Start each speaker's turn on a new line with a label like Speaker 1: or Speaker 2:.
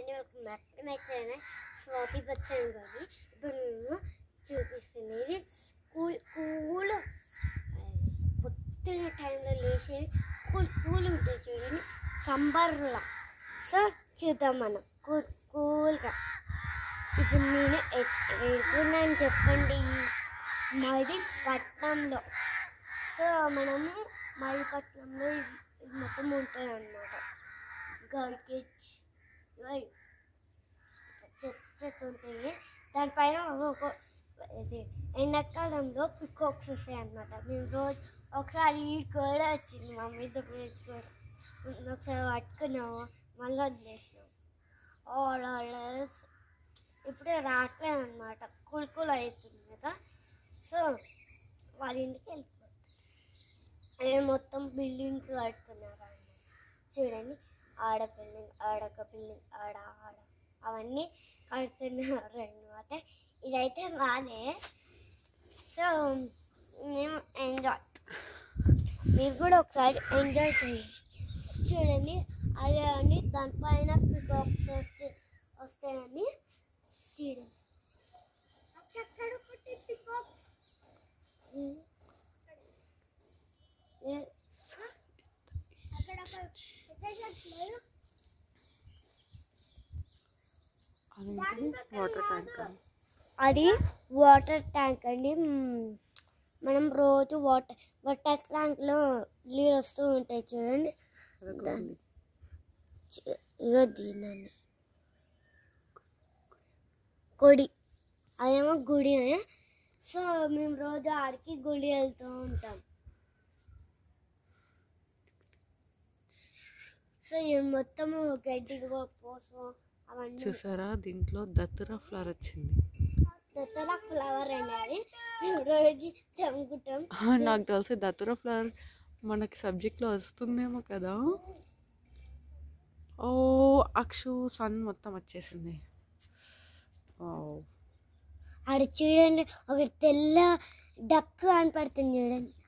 Speaker 1: అండి ఒక మెత్త మెచ్చైన స్వాతి బచ్చన్ గారి ఇప్పుడు నేను చూపిస్తుంది ఇది కూల్ కూల్ పొద్దున టైంలో లేచి కూల్ కూల్ ఉంటుంది చూడండి సంబర్లా సో చూద్దాం మనం కూల్ కూల్గా ఇప్పుడు నేను ఎక్కడున్నాను చెప్పండి మాది పట్నంలో సో మనము మరిపట్నంలో ఇది ఇది మొత్తం ఉంటుంది అనమాట గర్ల్ కిడ్స్ చెత్త చెత్త ఉంటాయి దానిపైన ఒక ఇది ఎండాకాలంలో పికాక్స్ వస్తాయి అనమాట మేము రోజు ఒకసారి ఈ కూడా వచ్చింది మా మీద కూడా ఒకసారి పట్టుకున్నాము మళ్ళీ వదిలేసినాం ఆర్డర్స్ ఇప్పుడే రావట్లేదు అనమాట కుల్కులు అవుతుంది కదా సో వాళ్ళ ఇంటికి వెళ్ళిపోతాం అదే మొత్తం బిల్డింగ్ కడుతున్నారు అన్నమాట చూడండి ఆడ బిల్డింగ్ ఆడొక బిల్డింగ్ ఆడ ఆడ అవన్నీ కడుతున్నారు అనమాట ఇదైతే బాగానే సో మేము ఎంజాయ్ మీరు కూడా ఒకసారి ఎంజాయ్ చేయండి చూడండి అదే అండి దానిపైన పికాక్స్ వచ్చి వస్తాయండి చూడండి అక్కడ ఒకటి పికాక్ అక్కడ ఒక పెద్ద చెట్టు లేదు
Speaker 2: అదేంటిది వాటర్ ట్యాంక్ అని.
Speaker 1: అది వాటర్ ట్యాంక్ అండి మ్మ్. మనం రోజు వాటర్ వాటర్ ట్యాంక్లో నీళ్ళు వస్తూ ఉంటాయి చూడండి
Speaker 2: అదొక
Speaker 1: దాన్ని
Speaker 2: ఉంది.
Speaker 1: చూ- ఇగో దీనండి గుడి అదేమో గుడి సో మేము రోజు ఆడికి గుడి వెళ్తూ ఉంటాం సో ఇవి మొత్తము గడ్డి పోసు అవన్నీ
Speaker 2: చూసారా దీంట్లో దత్తురా ఫ్లవర్ వచ్చింది
Speaker 1: దత్తర ఫ్లవర్ అనేది మేము రోజు తెమ్ముకుంటాం
Speaker 2: ఆ, నాకు తెలిసి దత్తురా ఫ్లవర్ మనకి సబ్జెక్ట్లో వస్తుందేమో కదా ఓ అక్షు సన్ మొత్తం వచ్చేసింది వావ్.
Speaker 1: ఆడ చూడండి ఒక తెల్ల డక్ కనపడుతుంది చూడండి